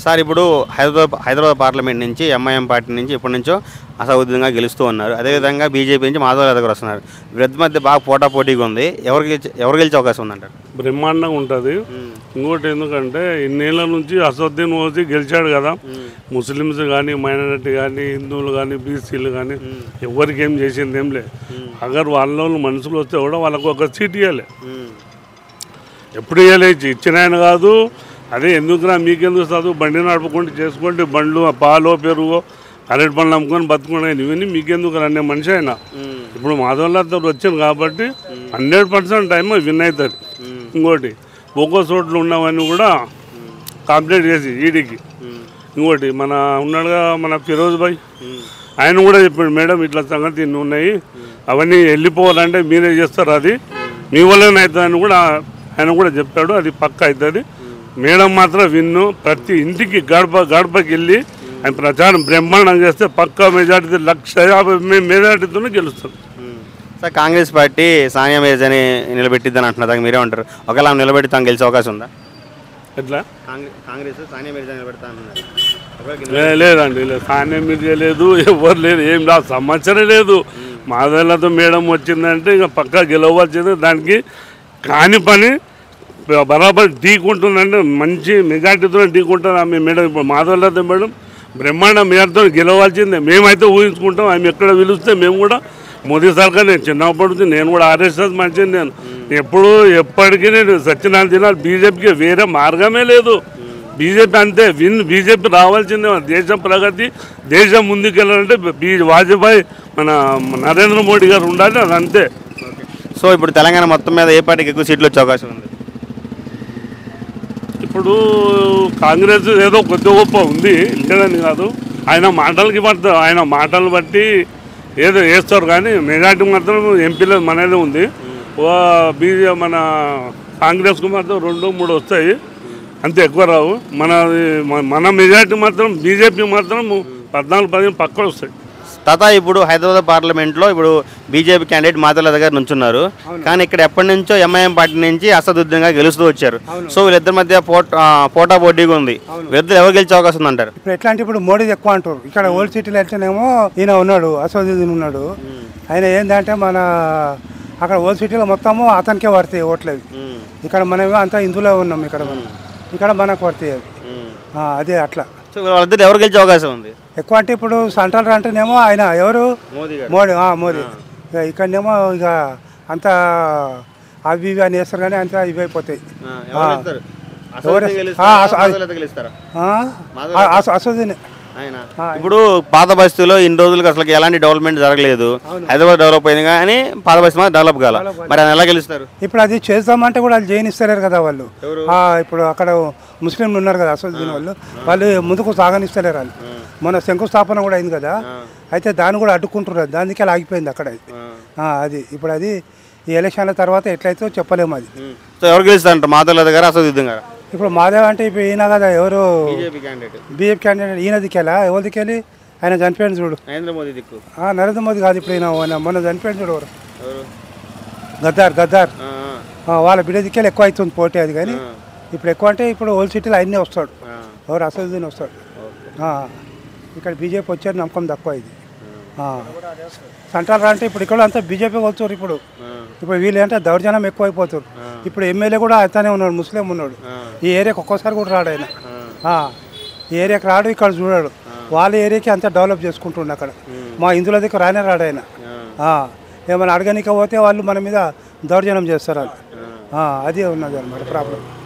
Sir ఇప్పుడు Hyderabad Hyderabad parliament నుంచి MIM party నుంచి ఇప్పటి నుంచో అసౌద్యంగా గెలుస్తూ ఉన్నారు అదేవిధంగా బీజేపీ నుంచి మాధవ్ దగ్గర వస్తున్నారు వీరిద్దరి మధ్య బాగా పోటా పోటీగా ఉంది ఎవరు గెలిచి ఎవరు గెలిచే అవకాశం ఉందంటారు బ్రహ్మాండంగా ఉంటుంది ఇంకోటి ఎందుకంటే ఇన్నేళ్ల నుంచి అసదుద్దీన్ ఓసి గెలిచాడు కదా ముస్లిమ్స్ కానీ మైనారిటీ కానీ హిందువులు కానీ బీసీలు కానీ ఎవరికి ఏం చేసింది ఏం లే అగర్ వాళ్ళ వాళ్ళు మనుషులు వస్తే కూడా వాళ్ళకు ఒక సీట్ ఇవ్వాలి ఎప్పుడు ఇవ్వలే ఇచ్చిన ఆయన కాదు అదే ఎందుకురా మీకెందుకు చదువు బండి నడుపుకుంటూ చేసుకోండి బండ్లు పాలో పెరుగో అరటి పండ్లు అమ్ముకొని బతుకునే ఇవన్నీ మీకెందుకు అనే మనిషి ఆయన ఇప్పుడు మాధవలతో వచ్చింది కాబట్టి హండ్రెడ్ పర్సెంట్ టైం విన్ అవుతుంది ఇంకోటి ఒక్కో చోట్ల ఉన్నవన్నీ కూడా కంప్లీట్ చేసి ఈడీకి ఇంకోటి మన ఉన్నాడుగా మన ఫిరోజ్ భాయ్ ఆయన కూడా చెప్పాడు మేడం ఇట్లా సంగతి ఇన్ని ఉన్నాయి అవన్నీ వెళ్ళిపోవాలంటే మీరే చేస్తారు అది మీ వల్లనే అవుతుందని కూడా ఆయన కూడా చెప్పాడు అది పక్క అవుతుంది మేడం మాత్రం విన్ను ప్రతి ఇంటికి గడప గడపకి వెళ్ళి ఆయన ప్రచారం బ్రహ్మాండం చేస్తే పక్క మెజార్టీ లక్ష యాభై మెజార్టీతోనే గెలుస్తుంది సార్ కాంగ్రెస్ పార్టీ సానియా మిర్జాని నిలబెట్టిద్దని అంటున్నారు దానికి మీరే ఉంటారు ఒకవేళ ఆమె నిలబెట్టి తను గెలిచే అవకాశం ఉందా ఎట్లా కాంగ్రెస్ సానియా మిర్జా నిలబెడతా అంటున్నారు లే- లేదండి లేదు సాన్యం మీద లేదు ఎవరు లేదు ఏం రా సంవత్సరం లేదు మాధవలతో మేడం వచ్చిందంటే ఇక పక్కా గెలవచ్చింది దానికి కాని పని బరాబర్ ఢీకుంటుందంటే మంచి మెజార్టీతో ఢీకుంటుంది ఆమె మేడం ఇప్పుడు మాధవలతో మేడం బ్రహ్మాండ మేరతో గెలవాల్సిందే మేమైతే ఊహించుకుంటాం ఆమె ఎక్కడ పిలిస్తే మేము కూడా మోదీ సర్కార్ నేను చిన్నప్పటి నుంచి నేను కూడా ఆర్ఎస్ఎస్ మంచిది నేను ఎప్పుడు ఎప్పటికీ నేను సత్యనారాయణ జిల్లా బీజేపీకి వేరే మార్గమే లేదు బీజేపీ అంతే విన్ బీజేపీ రావాల్సిందే మన దేశం ప్రగతి దేశం ముందుకెళ్ళాలంటే బీ వాజ్పేయి మన నరేంద్ర మోడీ గారు ఉండాలి అది అంతే సో ఇప్పుడు తెలంగాణ మొత్తం మీద ఏ పార్టీకి ఎక్కువ సీట్లు వచ్చే అవకాశం ఉంది ఇప్పుడు కాంగ్రెస్ ఏదో కొద్ది గొప్ప ఉంది లేదని కాదు ఆయన మాటలకి పడుతుంది ఆయన మాటలు బట్టి ఏదో వేస్తారు కానీ మెజార్టీ మాత్రం ఎంపీలో మనదే ఉంది ఓ బీజే మన కాంగ్రెస్కు మాత్రం రెండు మూడు వస్తాయి అంతే ఎక్కువ రావు మన మన మెజార్టీ మాత్రం బీజేపీ మాత్రం పద్నాలుగు పదిహేను పక్క వస్తాయి తాత ఇప్పుడు హైదరాబాద్ పార్లమెంట్లో ఇప్పుడు బీజేపీ క్యాండిడేట్ మాతల దగ్గర నుంచున్నారు కానీ ఇక్కడ ఎప్పటి నుంచో ఎంఐఎం పార్టీ నుంచి అసదుద్దంగా గెలుస్తూ వచ్చారు సో వీళ్ళిద్దరి మధ్య పోట ఆ, పోటా పోటీగా ఉంది వీరిద్దరు ఎవరు గెలిచే అవకాశం ఉందంటారు ఇప్పుడు ఎట్లా అంటే ఇప్పుడు మోడీ ఎక్కువ అంటారు ఇక్కడ ఓల్డ్ సిటీలో వెళ్తేనేమో ఈయన ఉన్నాడు అసోదీన్ ఉన్నాడు ఆయన ఏంటంటే మన అక్కడ ఓల్డ్ సిటీలో మొత్తము అతనికే పడతాయి ఓట్లవి ఇక్కడ మనమేమో అంతా హిందువులో ఉన్నాం ఇక్కడ మనం ఇక్కడ మనకు పడతాయి అవి ఆ, అదే అట్లా సో వాళ్ళిద్దరు ఎవరు గెలిచే అవకాశం ఉంది ఎక్కువ అంటే ఇప్పుడు సెంట్రల్ అంటేనేమో ఆయన ఎవరు మోదీ గారు మోడీ ఆ, మోడీ ఇక ఇక్కడనేమో ఇక అంత అవి ఇవి అని వేస్తారు కానీ అంతా ఇవి అయిపోతాయి ఆ, ఎవరు గెలుస్తారు? ఎవరు- అసదుద్దీన్ ఆ, గెలుస్తారా? అస- మాధవ్ లత గెలుస్తారా ఆ? మాధవ్ ఆ, అస- అసోదీన్ ఆయన ఇప్పుడు పాత బస్తీలో ఇన్ని రోజులకు అసలు ఎలాంటి డెవలప్మెంట్ జరగలేదు హైదరాబాద్ డెవలప్ అయింది కానీ పాత బస్తీ మాత్రం డెవలప్ కాల మరి ఆయన ఎలా గెలుస్తారు ఇప్పుడు అది చేద్దామంటే కూడా వాళ్ళు చేయనిస్తలేరు కదా వాళ్ళు ఆ, ఇప్పుడు అక్కడ ముస్లింలు ఉన్నారు కదా అసోదీన్ వాళ్ళు వాళ్ళు ముందుకు సాగనిస్తలేరు వాళ్ళు మొన్న శంకుస్థాపన కూడా అయింది కదా అయితే దాన్ని కూడా అడ్డుకుంటున్నారు దానికి అలా ఆగిపోయింది అక్కడ అది. ఆ, అది ఇప్పుడు అది ఈ ఎలక్షన్ల తర్వాత ఎట్లయితే చెప్పలేము అది సో ఎవరు గెలుస్తారంట మాధవ్ లత గారు అసదుద్దీన్ గారు ఇప్పుడు మాదేవ్ అంటే ఇప్పుడు ఈయన కదా ఎవరు బీజేపీ క్యాండిడేట్ బీఎఫ్ క్యాండిడేట్ ఈయన దిక్కేలా ఎవరి దిక్కేలి ఆయన చనిపోయాడు చూడు నరేంద్ర మోదీ దిక్కు ఆ, నరేంద్ర మోదీ కాదు ఇప్పుడు ఈయన మొన్న- మొన్న చనిపోయాడు చూడు ఎవరు ఎవరు గద్దార్ గద్దార్ ఆ, ఆ, వాళ్ళ బిడ్డ దిక్కేలు ఎక్కువ అవుతుంది పోటీ అది కానీ ఇప్పుడు ఎక్కువ అంటే ఇప్పుడు ఓల్డ్ సిటీలో అన్నీ వస్తాడు ఆ, ఎవరు అసదుద్దీన్ వస్తాడు ఆ, ఇక్కడ బీజేపీ వచ్చేది నమ్మకం తక్కువ ఇది ఆ. సెంట్రల్ అంటే ఇప్పుడు ఇక్కడ అంతా బీజేపీ వచ్చారు ఇప్పుడు ఆ, ఇప్పుడు వీళ్ళు అంటే దౌర్జన్యం ఎక్కువ అయిపోతారు ఇప్పుడు ఎమ్మెల్యే కూడా అతనే ఉన్నాడు ముస్లిం ఉన్నాడు ఈ ఏరియాకి ఒక్కోసారి కూడా రాడు ఆయన ఆ, ఈ ఏరియాకి రాడు ఇక్కడ చూడాడు వాళ్ళ ఏరియాకి అంతా డెవలప్ చేసుకుంటుండే అక్కడ మా హిందువుల దగ్గర రానే రాడు ఆయన ఆ, ఏమైనా అడగనిక పోతే వాళ్ళు మన మీద దౌర్జన్యం చేస్తారు వాళ్ళు ఆ, అదే ఉన్నది అనమాట ప్రాబ్లం